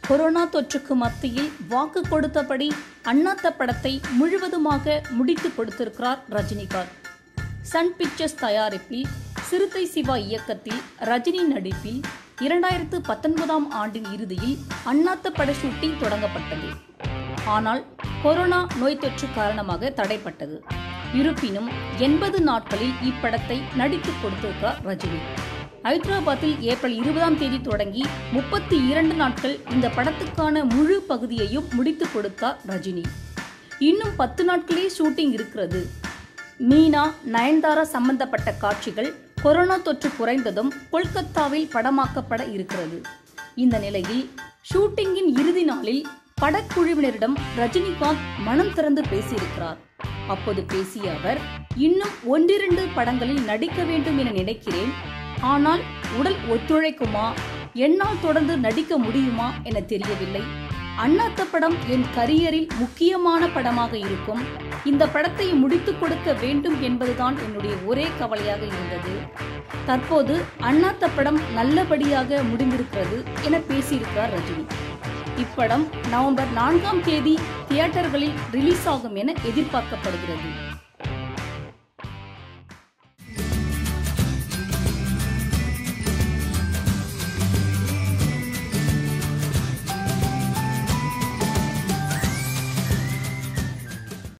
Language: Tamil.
கொரோனா தொற்றுக்கு மத்தியில் வாக்கு கொடுத்தபடி அண்ணாத்த படத்தை முழுவதுமாக முடித்து கொடுத்திருக்கிறார் ரஜினிகாந்த் சன் பிக்சர்ஸ் தயாரிப்பில் சிறுத்தை சிவா இயக்கத்தில் ரஜினி நடிப்பில் இரண்டாயிரத்து பத்தொன்பதாம் ஆண்டின் இறுதியில் அண்ணாத்த பட ஷூட்டிங் தொடங்கப்பட்டது ஆனால் கொரோனா நோய் தொற்று காரணமாக தடைப்பட்டது இருப்பினும் எண்பது நாட்களில் இப்படத்தை நடித்து கொடுத்திருக்கிறார் ரஜினி ஹைதராபாத்தில் ஏப்ரல் இருபதாம் தேதி தொடங்கி முப்பத்தி இரண்டு நாட்கள் இந்த படத்துக்கான முழு பகுதியையும் முடித்து கொடுத்தார் ரஜினி இன்னும் பத்து நாட்களே ஷூட்டிங் இருக்கிறது மீனா நயன்தாரா சம்பந்தப்பட்ட காட்சிகள் கொரோனா தொற்று குறைந்ததும் கொல்கத்தாவில் படமாக்கப்பட இருக்கிறது இந்த நிலையில் ஷூட்டிங்கின் இறுதி நாளில் படக்குழுவினரிடம் ரஜினிகாந்த் மனம் திறந்து பேசியிருக்கிறார் அப்போது பேசிய அவர் இன்னும் ஒன்றிரண்டு படங்களில் நடிக்க வேண்டும் என நினைக்கிறேன் ஆனால் உடல் ஒத்துழைக்குமா என்னால் தொடர்ந்து நடிக்க முடியுமா என தெரியவில்லை அண்ணாத்த படம் என் கரியரில் முக்கியமான படமாக இருக்கும் இந்த படத்தை முடித்துக் கொடுக்க வேண்டும் என்பதுதான் என்னுடைய ஒரே கவலையாக இருந்தது தற்போது அண்ணாத்த படம் நல்லபடியாக முடிந்திருக்கிறது என பேசியிருக்கிறார் ரஜினி இப்படம் நவம்பர் நான்காம் தேதி தியேட்டர்களில் ரிலீஸ் ஆகும் என எதிர்பார்க்கப்படுகிறது